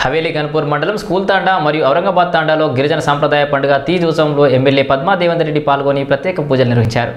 హవేలీ గన్పూర్ మండలం స్కూల్ తాండా మరియు ఔరంగాబాద్ తాండాలో గిరిజన సాంప్రదాయ పండుగ తీజ్ ఉత్సవంలో ఎమ్మెల్యే పద్మా దేవేందర్ రెడ్డి పాల్గొని ప్రత్యేక పూజలు నిర్వహించారు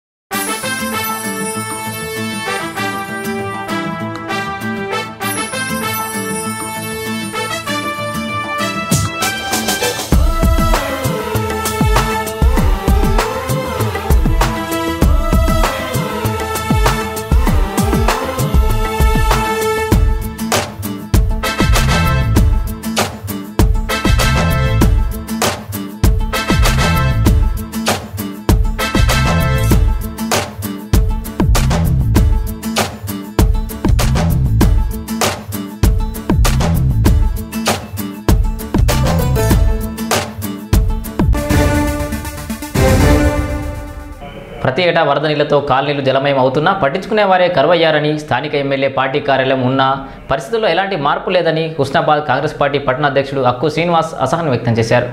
ప్రతి ఏటా వరద నీళ్లతో కాలనీలు జలమయం అవుతున్నా పట్టించుకునే వారే కరువయ్యారని స్థానిక ఎమ్మెల్యే పార్టీ కార్యాలయం ఉన్న పరిస్థితుల్లో ఎలాంటి మార్పు లేదని హుస్నాబాద్ కాంగ్రెస్ పార్టీ పట్టణ అధ్యక్షుడు అక్కు శ్రీనివాస్ అసహనం వ్యక్తం చేశారు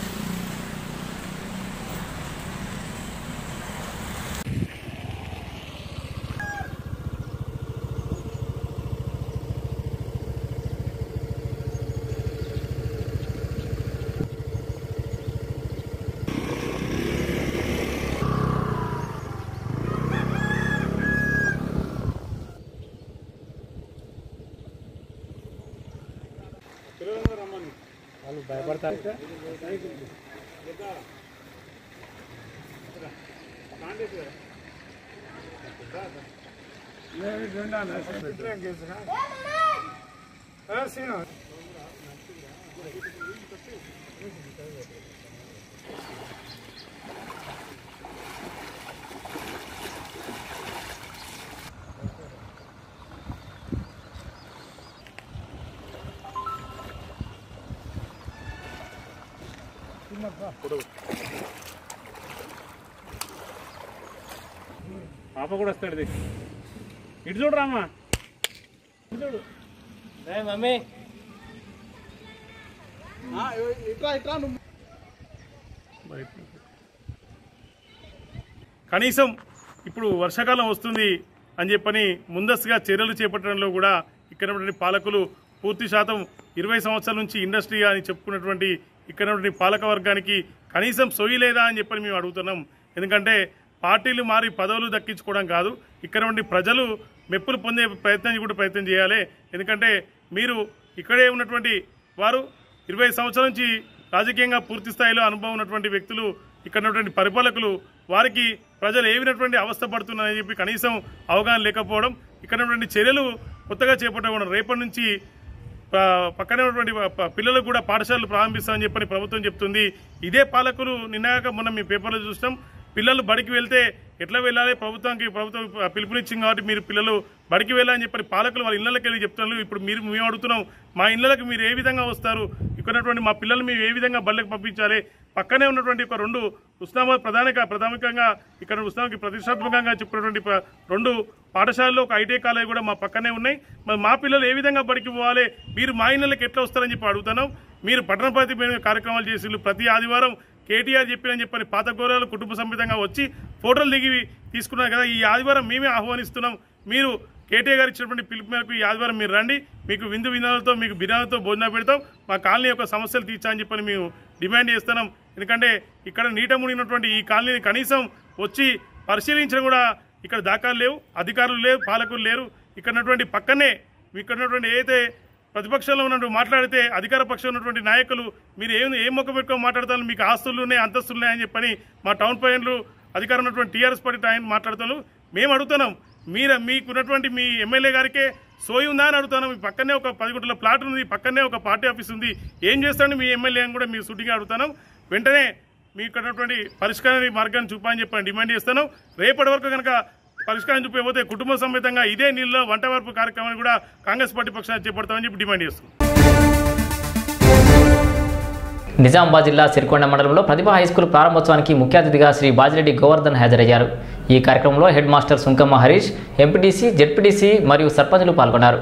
పాప కూడా వస్తాడు ఇది. ఇటు చూడు రామా ఇటు చూడు మమ్మీ కనీసం ఇప్పుడు వర్షాకాలం వస్తుంది అని చెప్పని ముందస్తుగా చర్యలు చేపట్టడంలో కూడా ఇక్కడ ఉన్నటువంటి పాలకులు పూర్తి శాతం ఇరవై సంవత్సరాల నుంచి ఇండస్ట్రీ అని చెప్పుకున్నటువంటి ఇక్కడ ఉన్నటువంటి పాలక వర్గానికి కనీసం సొయ్యి లేదా అని చెప్పని మేము అడుగుతున్నాం ఎందుకంటే పార్టీలు మారి పదవులు దక్కించుకోవడం కాదు ఇక్కడ నుండి ప్రజలు మెప్పులు పొందే ప్రయత్నం కూడా ప్రయత్నం చేయాలి ఎందుకంటే మీరు ఇక్కడే ఉన్నటువంటి వారు ఇరవై సంవత్సరాల నుంచి రాజకీయంగా పూర్తి స్థాయిలో అనుభవం ఉన్నటువంటి వ్యక్తులు ఇక్కడ ఉన్నటువంటి పరిపాలకులు వారికి ప్రజలు ఏ విధటువంటి అవస్థ పడుతున్నారని చెప్పి కనీసం అవగాహన లేకపోవడం ఇక్కడ ఉన్నటువంటి చర్యలు కొత్తగా చేపట్టడం రేపటి నుంచి ప- పక్కనే ఉన్నటువంటి ప- ప- పిల్లలకు కూడా పాఠశాలలు ప్రారంభిస్తామని చెప్పని ప్రభుత్వం చెప్తుంది ఇదే పాలకులు నిన్నగాక మొన్న మీ పేపర్లో చూస్తాం పిల్లలు బడికి వెళ్తే ఎట్లా వెళ్ళాలి ప్రభుత్వానికి ప్రభుత్వం పిలుపునిచ్చింది కాబట్టి మీరు పిల్లలు బడికి వెళ్ళాలని చెప్పని పాలకులు వాళ్ళ ఇళ్ళకి వెళ్ళి చెప్తున్నారు ఇప్పుడు మీరు మేము అడుగుతున్నాం మా ఇళ్ళకి మీరు ఏ విధంగా వస్తారు ఇక్కడ ఉన్నటువంటి మా పిల్లలు మేము ఏ విధంగా బళ్ళకి పంపించాలి పక్కనే ఉన్నటువంటి ఒక రెండు ఉస్నాబాద్ ప్రధానిక ప్రాథమికంగా ఇక్కడ ఉస్నాబాద్కి ప్రతిష్టాత్మకంగా చెప్పినటువంటి ప- రెండు పాఠశాలలో ఒక ఐటీ కాలేజ్ కూడా మా పక్కనే ఉన్నాయి మరి మా పిల్లలు ఏ విధంగా బడికి పోవాలి మీరు మా ఇళ్ళకి ఎట్లా వస్తారని చెప్పి అడుగుతున్నాం మీరు పట్టణపతి మీద కార్యక్రమాలు చేసి ప్రతి ఆదివారం కేటీఆర్ చెప్పినని చెప్పని పాత గౌరవాలు కుటుంబ సమేతంగా వచ్చి ఫోటోలు దిగి తీసుకున్నారు కదా ఈ ఆదివారం మేమే ఆహ్వానిస్తున్నాం మీరు కేటీఆర్ గారు ఇచ్చినటువంటి పిలుపు మేరకు ఈ ఆదివారం మీరు రండి మీకు విందు వినోదాలతో మీకు బిర్యానీతో భోజనం పెడతాం మా కాలనీ యొక్క సమస్యలు తీర్చని చెప్పని మేము డిమాండ్ చేస్తున్నాం ఎందుకంటే ఇక్కడ నీట మునిగినటువంటి ఈ కాలనీని కనీసం వచ్చి పరిశీలించడం కూడా ఇక్కడ దాఖలు లేవు అధికారులు లేవు పాలకులు లేరు ఇక్కడ ఉన్నటువంటి పక్కనే ఇక్కడ ఉన్నటువంటి ఏదైతే ప్రతిపక్షంలో ఉన్నట్టు మాట్లాడితే అధికార పక్షంలో ఉన్నటువంటి నాయకులు మీరు ఏం ఏం మొక్క పెట్టుకొని మాట్లాడతారు మీకు ఆస్తులు ఉన్నాయి అంతస్తులు ఉన్నాయని చెప్పని మా టౌన్ ప్రజలు అధికారం ఉన్నటువంటి టీఆర్ఎస్ పార్టీ ఆయన మాట్లాడుతున్నారు మేము అడుగుతున్నాం మీరు మీకున్నటువంటి మీ ఎమ్మెల్యే గారికే సోయి ఉందా అని అడుగుతున్నాం మీ పక్కనే ఒక పది గుంటల ప్లాట్ ఉంది పక్కనే ఒక పార్టీ ఆఫీస్ ఉంది ఏం చేస్తాడు మీ ఎమ్మెల్యే అని కూడా మీరు సుటిగా అడుగుతున్నాం వెంటనే మీ ఇక్కడ ఉన్నటువంటి పరిష్కార మార్గాన్ని చూపని చెప్పని డిమాండ్ చేస్తాను రేపటి వరకు కనుక పరిష్కారం చూపకపోతే కుటుంబ సమేతంగా ఇదే నీళ్ళలో వంట వరపు కార్యక్రమాన్ని కూడా కాంగ్రెస్ పార్టీ పక్షాన్ని చేపడతామని చెప్పి డిమాండ్ చేస్తున్నాం నిజామాబాద్ జిల్లా సిరికొండ మండలంలో ప్రతిభ హై స్కూల్ ప్రారంభోత్సవానికి ముఖ్య అతిథిగా శ్రీ బాజిరెడ్డి గోవర్ధన్ హాజరయ్యారు ఈ కార్యక్రమంలో head master Sunkamma Harish MPTC ZPTC మరియు సర్పంచులు పాల్గొన్నారు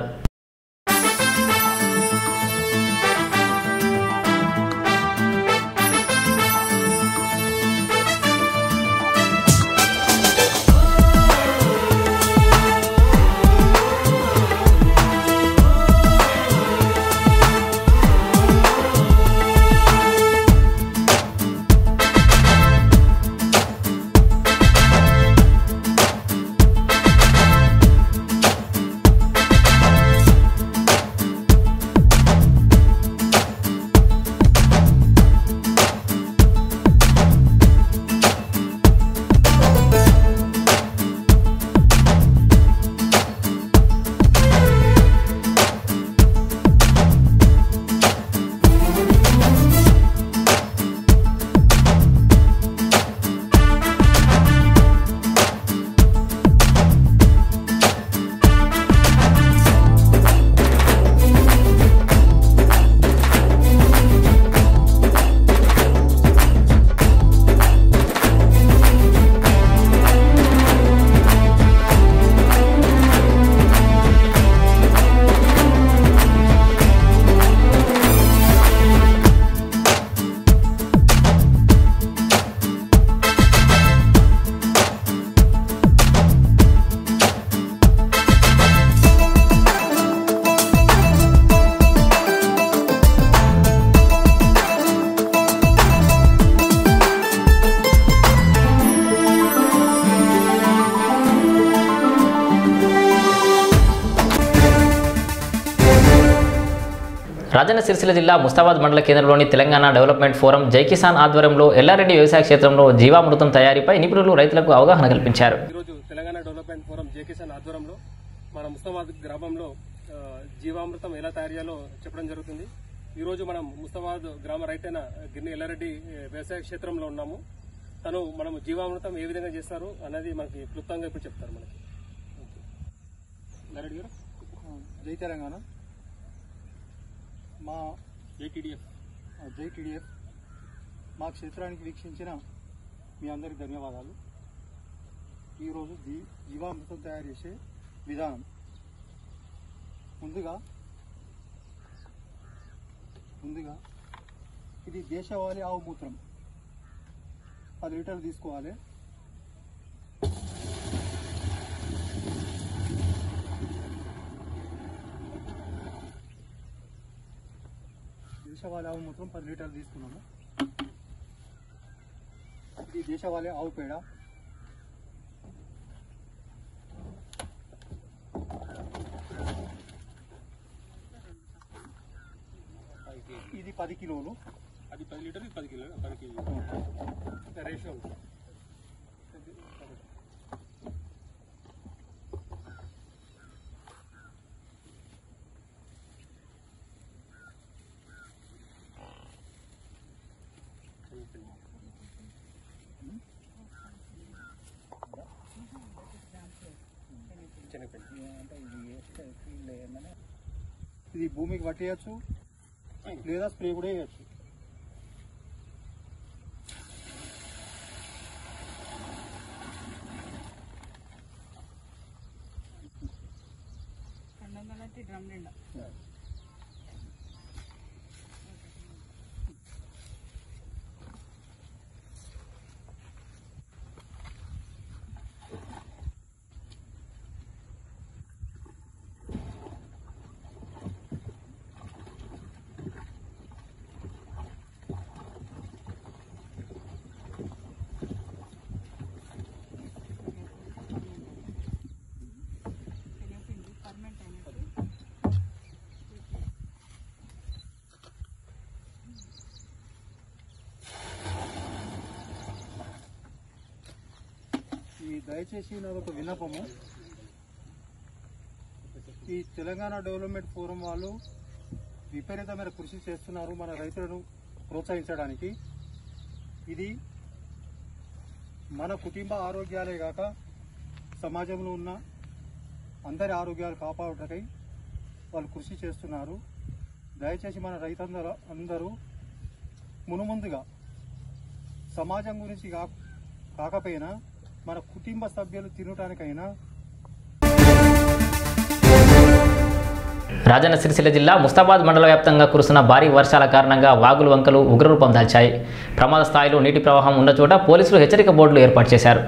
రాజన్న సిరిసిల్ల జిల్లా ముస్తాబాద్ మండల కేంద్రంలోని తెలంగాణ డెవలప్మెంట్ ఫోరం జై కిసాన్ ఆధ్వర్యంలో ఎల్లారెడ్డి వ్యవసాయ క్షేత్రంలో జీవామృతం తయారీపై నిపుణులు రైతులకు అవగాహన కల్పించారు ఈరోజు తెలంగాణ డెవలప్మెంట్ ఫోరం జేకేసన్ ఆధ్వర్యంలో మన ముస్తాబాద్ గ్రామంలో ఆ, జీవామృతం ఎలా తయారు చేయాలో చెప్పడం జరుగుతుంది ఈరోజు మనం ముస్తాబాద్ గ్రామ రైతైన గిన్నె ఎల్లారెడ్డి ఏ, వ్యవసాయ క్షేత్రంలో ఉన్నాము తను మనం జీవామృతం ఏ విధంగా చేస్తారు అనేది మనకి క్లుప్తంగా ఇప్పుడు చెప్తారు మనకి ఎల్లారెడ్డి గారు జై తెలంగాణ మా జేటీడీఎఫ్ జై టీడీఎఫ్ మా క్షేత్రానికి వీక్షించిన మీ అందరికి ధన్యవాదాలు ఈరోజు జీ జీవామృతం తయారు చేసే విధానం ముందుగా ముందుగా ఇది దేశవాళీ ఆవు మూత్రం పది లీటర్లు తీసుకోవాలి దేశవాళీ ఆవు మూత్రం పది లీటర్లు తీసుకున్నాము ఇది దేశవాళీ ఆవు పేడ ఇది పది కిలోలు అది పది లీటర్లు పది కిలో పది కేజీ రేషియో ఇది భూమికి పట్టేయచ్చు లేదా స్ప్రే కూడా వేయచ్చు డ్రమ్ నిండా శనగపిండి ఫర్మెంట్ అయినట్టు ఈ దయచేసి నాది ఒక విన్నపము ఈ తెలంగాణ డెవలప్మెంట్ ఫోరం వాళ్ళు విపరీతమైన కృషి చేస్తున్నారు మన రైతులను ప్రోత్సహించడానికి ఇది మన కుటుంబ ఆరోగ్యాలే కాక సమాజంలో ఉన్న అందరి ఆరోగ్యాలు కాపాడుటకై వాళ్ళు కృషి చేస్తున్నారు దయచేసి మన రైతందరూ అందరూ మునుముందుగా సమాజం గురించి కా కాకపోయినా మన కుటుంబ సభ్యులు తినటానికైనా రాజన్న సిరిసిల్ల జిల్లా ముస్తాబాద్ మండల వ్యాప్తంగా కురుస్తున్న భారీ వర్షాల కారణంగా వాగులు వంకలు ఉగ్రరూపం దాల్చాయి ప్రమాద స్థాయిలో నీటి ప్రవాహం ఉన్న చోట పోలీసులు హెచ్చరిక బోర్డులు ఏర్పాటు చేశారు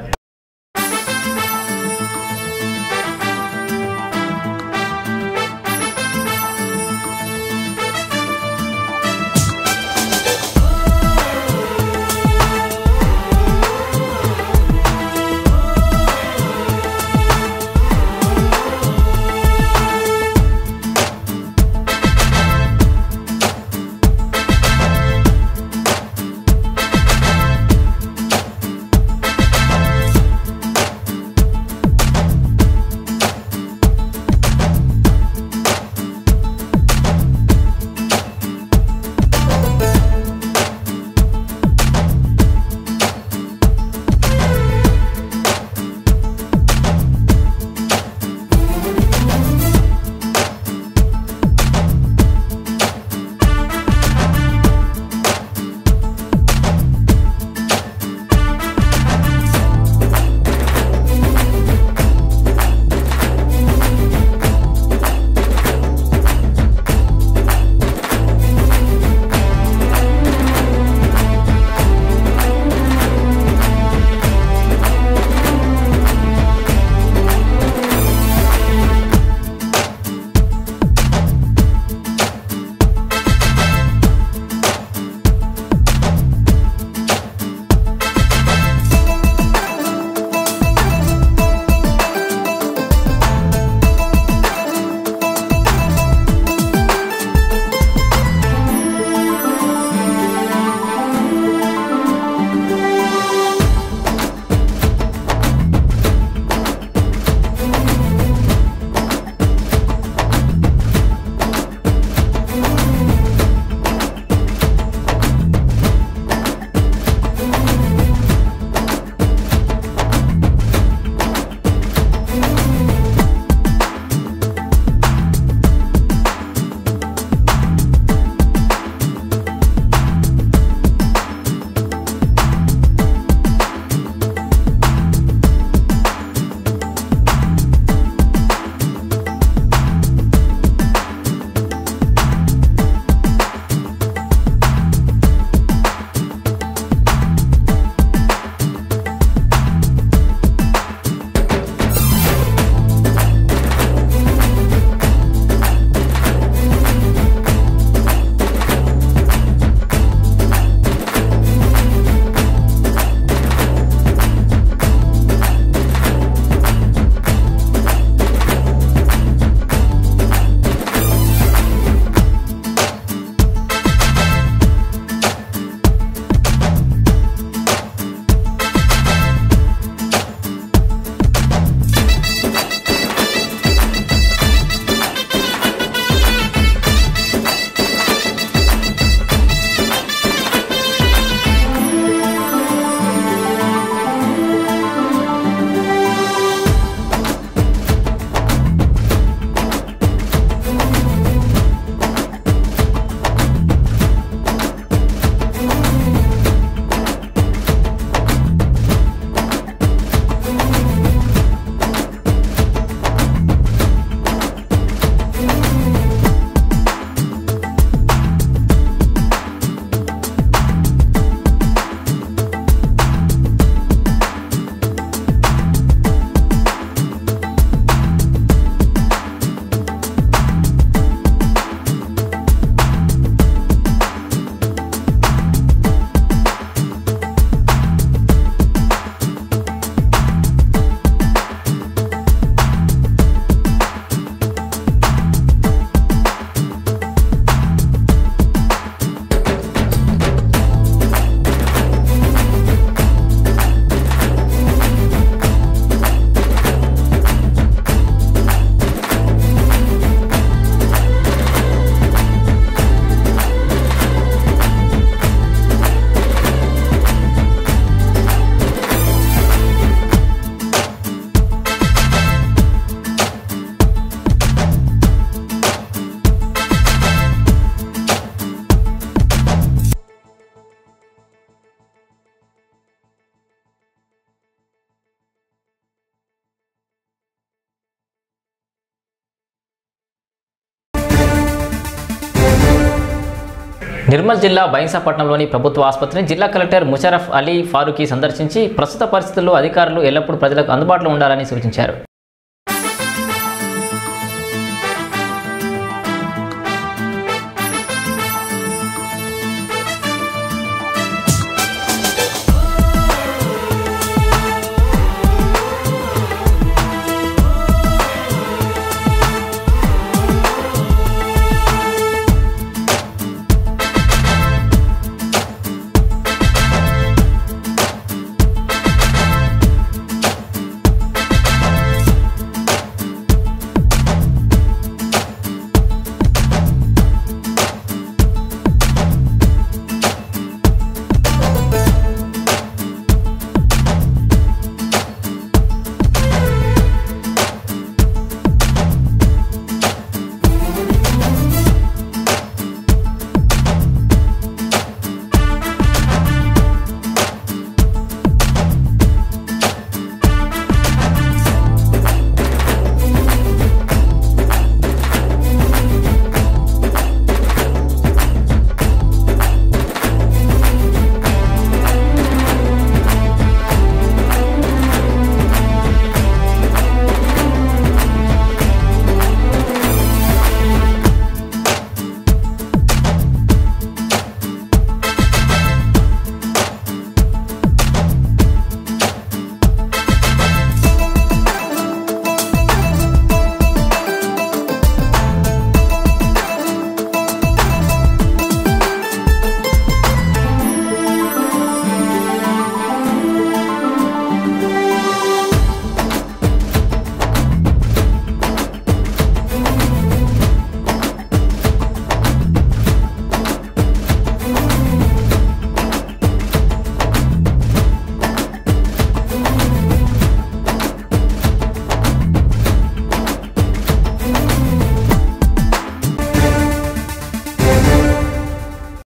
నిర్మల్ జిల్లా బైంసాపట్నంలోని ప్రభుత్వ ఆసుపత్రిని జిల్లా కలెక్టర్ ముషరఫ్ అలీ ఫారూఖీ సందర్శించి ప్రస్తుత పరిస్థితుల్లో అధికారులు ఎల్లప్పుడూ ప్రజలకు అందుబాటులో ఉండాలని సూచించారు